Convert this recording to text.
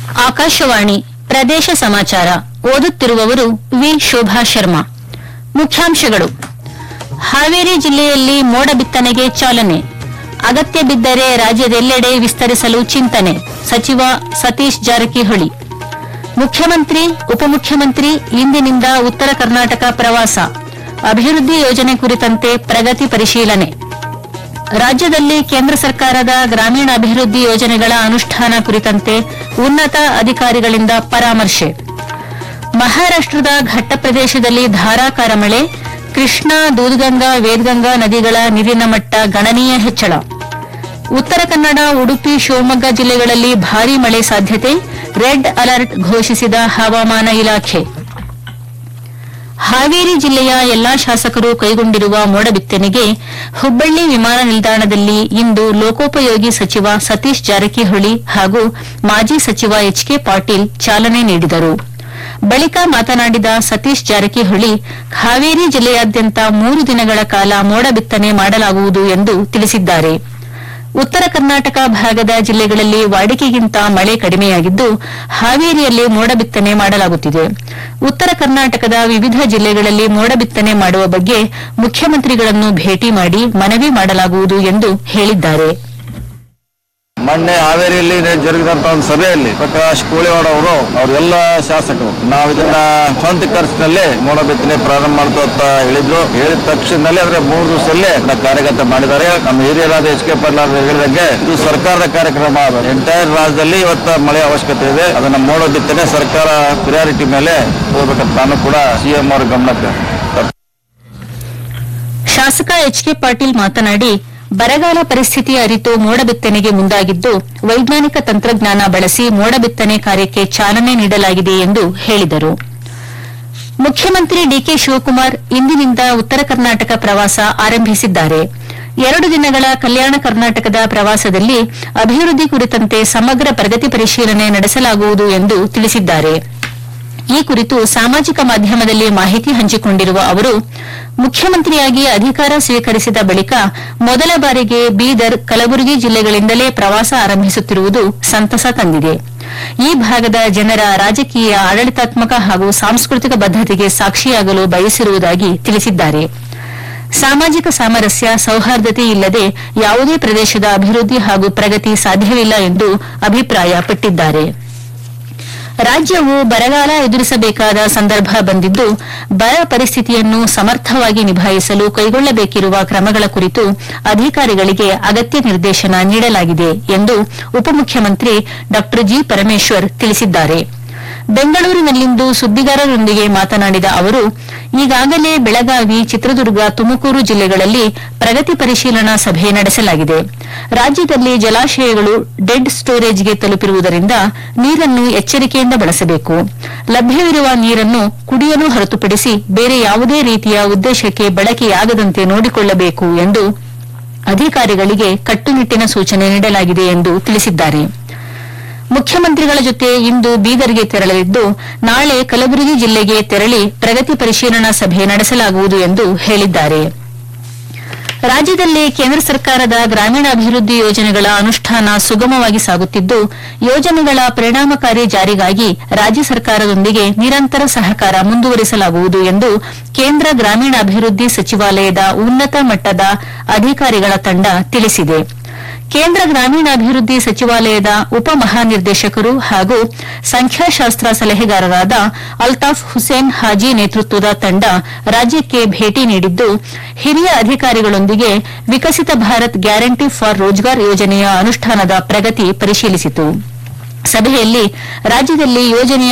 ಆಕಾಶವಾಣಿ ಪ್ರದೇಶ ಸಮಾಚಾರ ಓದುತ್ತಿರುವವರು ವಿ ಶೋಭಾ ಶರ್ಮಾ ಮುಖ್ಯಾಂಶಗಳು ಹಾವೇರಿ ಜಿಲ್ಲೆಯಲ್ಲಿ ಮೋಡ ಬಿತ್ತನೆಗೆ ಚಾಲನೆ ಅಗತ್ಯ ಬಿದ್ದರೆ ರಾಜ್ಯದೆಲ್ಲೆಡೆ ವಿಸ್ತರಿಸಲು ಚಿಂತನೆ ಸಚಿವ ಸತೀಶ್ ಜಾರಕಿಹೊಳಿ ಮುಖ್ಯಮಂತ್ರಿ ಉಪಮುಖ್ಯಮಂತ್ರಿ ಇಂದಿನಿಂದ ಉತ್ತರ ಕರ್ನಾಟಕ ಪ್ರವಾಸ ಅಭಿವೃದ್ಧಿ ಯೋಜನೆ ಕುರಿತಂತೆ ಪ್ರಗತಿ ಪರಿಶೀಲನೆ ರಾಜ್ಯದಲ್ಲಿ ಕೇಂದ್ರ ಸರ್ಕಾರದ ಗ್ರಾಮೀಣಾಭಿವೃದ್ಧಿ ಯೋಜನೆಗಳ ಅನುಷ್ಠಾನ ಕುರಿತಂತೆ ಉನ್ನತ ಅಧಿಕಾರಿಗಳಿಂದ ಪರಾಮರ್ಶೆ ಮಹಾರಾಷ್ಟದ ಘಟ್ಟ ಪ್ರದೇಶದಲ್ಲಿ ಧಾರಾಕಾರ ಮಳೆ ಕೃಷ್ಣಾ ದೂದ್ಗಂಗಾ ವೇದ್ಗಂಗಾ ನದಿಗಳ ನೀರಿನ ಮಟ್ಟ ಗಣನೀಯ ಹೆಚ್ಚಳ ಉತ್ತರ ಕನ್ನಡ ಉಡುಪಿ ಶಿವಮೊಗ್ಗ ಜಿಲ್ಲೆಗಳಲ್ಲಿ ಭಾರೀ ಮಳೆ ಸಾಧ್ಯತೆ ರೆಡ್ ಅಲರ್ಟ್ ಘೋಷಿಸಿದ ಹವಾಮಾನ ಇಲಾಖೆ ಹಾವೇರಿ ಜಿಲ್ಲೆಯ ಎಲ್ಲಾ ಶಾಸಕರು ಕೈಗೊಂಡಿರುವ ಮೋಡ ಬಿತ್ತನೆಗೆ ಹುಬ್ಬಳ್ಳಿ ವಿಮಾನ ನಿಲ್ದಾಣದಲ್ಲಿ ಇಂದು ಲೋಕೋಪಯೋಗಿ ಸಚಿವ ಸತೀಶ್ ಜಾರಕಿಹೊಳಿ ಹಾಗೂ ಮಾಜಿ ಸಚಿವ ಎಚ್ ಕೆ ಪಾಟೀಲ್ ಚಾಲನೆ ನೀಡಿದರು ಬಳಿಕ ಮಾತನಾಡಿದ ಸತೀಶ್ ಜಾರಕಿಹೊಳಿ ಹಾವೇರಿ ಜಿಲ್ಲೆಯಾದ್ಯಂತ ಮೂರು ದಿನಗಳ ಕಾಲ ಮೋಡ ಬಿತ್ತನೆ ಮಾಡಲಾಗುವುದು ಎಂದು ತಿಳಿಸಿದ್ದಾರೆ ಉತ್ತರ ಕರ್ನಾಟಕ ಭಾಗದ ಜಿಲ್ಲೆಗಳಲ್ಲಿ ವಾಡಿಕೆಗಿಂತ ಮಳೆ ಕಡಿಮೆಯಾಗಿದ್ದು ಹಾವೇರಿಯಲ್ಲಿ ಮೋಡ ಬಿತ್ತನೆ ಮಾಡಲಾಗುತ್ತಿದೆ ಉತ್ತರ ಕರ್ನಾಟಕದ ವಿವಿಧ ಜಿಲ್ಲೆಗಳಲ್ಲಿ ಮೋಡ ಬಿತ್ತನೆ ಮಾಡುವ ಬಗ್ಗೆ ಮುಖ್ಯಮಂತ್ರಿಗಳನ್ನು ಭೇಟಿ ಮಾಡಿ ಮನವಿ ಮಾಡಲಾಗುವುದು ಎಂದು ಹೇಳಿದ್ದಾರೆ ಮೊನ್ನೆ ಹಾವೇರಿಯಲ್ಲಿ ಜರುಗಿದಂತ ಒಂದು ಸಭೆಯಲ್ಲಿ ಪ್ರಕಾಶ್ ಕೋಳಿವಾಡ ಅವರು ಅವರೆಲ್ಲ ಶಾಸಕರು ನಾವು ಇದನ್ನ ಸ್ವಂತ ಖರ್ಚಿನಲ್ಲಿ ಮೋಡ ಬಿತ್ತನೆ ಪ್ರಾರಂಭ ಮಾಡ್ತು ಅಂತ ಹೇಳಿದ್ರು ಹೇಳಿದ ತಕ್ಷಣದಲ್ಲಿ ಅಂದ್ರೆ ಮೂರು ದಿವಸದಲ್ಲಿ ಅದನ್ನ ಕಾರ್ಯಗತ ಮಾಡಿದ್ದಾರೆ ನಮ್ಮ ಹಿರಿಯರಾದ ಎಚ್ ಕೆ ಪಾಟೀಲ್ ಅವರು ಹೇಳಿದಂಗೆ ಇದು ಸರ್ಕಾರದ ಕಾರ್ಯಕ್ರಮ ಎಂಟೈರ್ ರಾಜ್ಯದಲ್ಲಿ ಇವತ್ತು ಮಳೆ ಅವಶ್ಯಕತೆ ಇದೆ ಅದನ್ನ ಮೋಡ ಬಿತ್ತನೆ ಸರ್ಕಾರ ಪ್ರಿಯಾರಿಟಿ ಮೇಲೆ ಹೋಗ್ಬೇಕಂತ ನಾನು ಕೂಡ ಸಿಎಂ ಅವರ ಗಮನಕ್ಕೆ ತರ್ತೇನೆ. ಶಾಸಕ ಎಚ್ ಕೆ ಪಾಟೀಲ್ ಮಾತನಾಡಿ ಬರಗಾಲ ಪರಿಸ್ಥಿತಿ ಅರಿತು ಮೋಡ ಬಿತ್ತನೆಗೆ ಮುಂದಾಗಿದ್ದು ವೈಜ್ಞಾನಿಕ ತಂತ್ರಜ್ಞಾನ ಬಳಸಿ ಮೋಡ ಬಿತ್ತನೆ ಕಾರ್ಯಕ್ಕೆ ಚಾಲನೆ ನೀಡಲಾಗಿದೆ ಎಂದು ಹೇಳಿದರು ಮುಖ್ಯಮಂತ್ರಿ ಡಿಕೆ ಶಿವಕುಮಾರ್ ಇಂದಿನಿಂದ ಉತ್ತರ ಕರ್ನಾಟಕ ಪ್ರವಾಸ ಆರಂಭಿಸಿದ್ದಾರೆ ಎರಡು ದಿನಗಳ ಕಲ್ಯಾಣ ಕರ್ನಾಟಕದ ಪ್ರವಾಸದಲ್ಲಿ ಅಭಿವೃದ್ಧಿ ಕುರಿತಂತೆ ಸಮಗ್ರ ಪ್ರಗತಿ ಪರಿಶೀಲನೆ ನಡೆಸಲಾಗುವುದು ಎಂದು ತಿಳಿಸಿದ್ದಾರೆ ಈ ಕುರಿತು ಸಾಮಾಜಿಕ ಮಾಧ್ಯಮದಲ್ಲಿ ಮಾಹಿತಿ ಹಂಚಿಕೊಂಡಿರುವ ಅವರು ಮುಖ್ಯಮಂತ್ರಿಯಾಗಿ ಅಧಿಕಾರ ಸ್ವೀಕರಿಸಿದ ಬಳಿಕ ಮೊದಲ ಬಾರಿಗೆ ಬೀದರ್ ಕಲಬುರಗಿ ಜಿಲ್ಲೆಗಳಿಂದಲೇ ಪ್ರವಾಸ ಆರಂಭಿಸುತ್ತಿರುವುದು ಸಂತಸ ತಂದಿದೆ ಈ ಭಾಗದ ಜನರ ರಾಜಕೀಯ ಆಡಳಿತಾತ್ಮಕ ಹಾಗೂ ಸಾಂಸ್ಕೃತಿಕ ಬದ್ದತೆಗೆ ಸಾಕ್ಷಿಯಾಗಲು ಬಯಸಿರುವುದಾಗಿ ತಿಳಿಸಿದ್ದಾರೆ ಸಾಮಾಜಿಕ ಸಾಮರಸ್ಯ ಸೌಹಾರ್ದತೆ ಇಲ್ಲದೆ ಯಾವುದೇ ಪ್ರದೇಶದ ಅಭಿವೃದ್ಧಿ ಹಾಗೂ ಪ್ರಗತಿ ಸಾಧ್ಯವಿಲ್ಲ ಎಂದು ಅಭಿಪ್ರಾಯಪಟ್ಟಿದ್ದಾರೆ ರಾಜ್ಯವು ಬರಗಾಲ ಎದುರಿಸಬೇಕಾದ ಸಂದರ್ಭ ಬಂದಿದ್ದು ಬರ ಪರಿಸ್ಥಿತಿಯನ್ನು ಸಮರ್ಥವಾಗಿ ನಿಭಾಯಿಸಲು ಕೈಗೊಳ್ಳಬೇಕಿರುವ ಕ್ರಮಗಳ ಕುರಿತು ಅಧಿಕಾರಿಗಳಿಗೆ ಅಗತ್ಯ ನಿರ್ದೇಶನ ನೀಡಲಾಗಿದೆ ಎಂದು ಉಪಮುಖ್ಯಮಂತ್ರಿ ಡಾ ಜಿ ಪರಮೇಶ್ವರ್ ತಿಳಿಸಿದ್ದಾರೆ ಬೆಂಗಳೂರಿನಲ್ಲಿಂದು ಸುದ್ದಿಗಾರರೊಂದಿಗೆ ಮಾತನಾಡಿದ ಅವರು ಈಗಾಗಲೇ ಬೆಳಗಾವಿ ಚಿತ್ರದುರ್ಗ ತುಮಕೂರು ಜಿಲ್ಲೆಗಳಲ್ಲಿ ಪ್ರಗತಿ ಪರಿಶೀಲನಾ ಸಭೆ ನಡೆಸಲಾಗಿದೆ ರಾಜ್ಯದಲ್ಲಿ ಜಲಾಶಯಗಳು ಡೆಡ್ ಸ್ಟೋರೇಜ್ಗೆ ತಲುಪಿರುವುದರಿಂದ ನೀರನ್ನು ಎಚ್ಚರಿಕೆಯಿಂದ ಬಳಸಬೇಕು ಲಭ್ಯವಿರುವ ನೀರನ್ನು ಕುಡಿಯಲು ಹೊರತುಪಡಿಸಿ ಬೇರೆ ಯಾವುದೇ ರೀತಿಯ ಉದ್ದೇಶಕ್ಕೆ ಬಳಕೆಯಾಗದಂತೆ ನೋಡಿಕೊಳ್ಳಬೇಕು ಎಂದು ಅಧಿಕಾರಿಗಳಿಗೆ ಕಟ್ಟುನಿಟ್ಟಿನ ಸೂಚನೆ ನೀಡಲಾಗಿದೆ ಎಂದು ತಿಳಿಸಿದ್ದಾರೆ ಮುಖ್ಯಮಂತ್ರಿಗಳ ಜೊತೆ ಇಂದು ಬೀದರ್ಗೆ ತೆರಳಲಿದ್ದು ನಾಳೆ ಕಲಬುರಗಿ ಜಿಲ್ಲೆಗೆ ತೆರಳಿ ಪ್ರಗತಿ ಪರಿಶೀಲನಾ ಸಭೆ ನಡೆಸಲಾಗುವುದು ಎಂದು ಹೇಳಿದ್ದಾರೆ ರಾಜ್ಯದಲ್ಲಿ ಕೇಂದ್ರ ಸರ್ಕಾರದ ಗ್ರಾಮೀಣಾಭಿವೃದ್ಧಿ ಯೋಜನೆಗಳ ಅನುಷ್ಠಾನ ಸುಗಮವಾಗಿ ಸಾಗುತ್ತಿದ್ದು ಯೋಜನೆಗಳ ಪರಿಣಾಮಕಾರಿ ಜಾರಿಗಾಗಿ ರಾಜ್ಯ ಸರ್ಕಾರದೊಂದಿಗೆ ನಿರಂತರ ಸಹಕಾರ ಮುಂದುವರಿಸಲಾಗುವುದು ಎಂದು ಕೇಂದ್ರ ಗ್ರಾಮೀಣಾಭಿವೃದ್ಧಿ ಸಚಿವಾಲಯದ ಉನ್ನತ ಮಟ್ಟದ ಅಧಿಕಾರಿಗಳ ತಂಡ ತಿಳಿಸಿದೆ ಕೇಂದ್ರ ಗ್ರಾಮೀಣಾಭಿವೃದ್ಧಿ ಸಚಿವಾಲಯದ ಉಪ ಮಹಾನಿರ್ದೇಶಕರು ಹಾಗೂ ಸಂಖ್ಯಾಶಾಸ್ತ್ರ ಸಲಹೆಗಾರರಾದ ಅಲ್ತಾಫ್ ಹುಸೇನ್ ಹಾಜಿ ನೇತೃತ್ವದ ತಂಡ ರಾಜ್ಯಕ್ಕೆ ಭೇಟಿ ನೀಡಿದ್ದು ಹಿರಿಯ ಅಧಿಕಾರಿಗಳೊಂದಿಗೆ ವಿಕಸಿತ ಭಾರತ್ ಗ್ಯಾರಂಟಿ ಫಾರ್ ರೋಜ್ಗಾರ್ ಯೋಜನೆಯ ಅನುಷ್ಠಾನದ ಪ್ರಗತಿ ಪರಿಶೀಲಿಸಿತು ಸಭೆಯಲ್ಲಿ ರಾಜ್ಯದಲ್ಲಿ ಯೋಜನೆಯ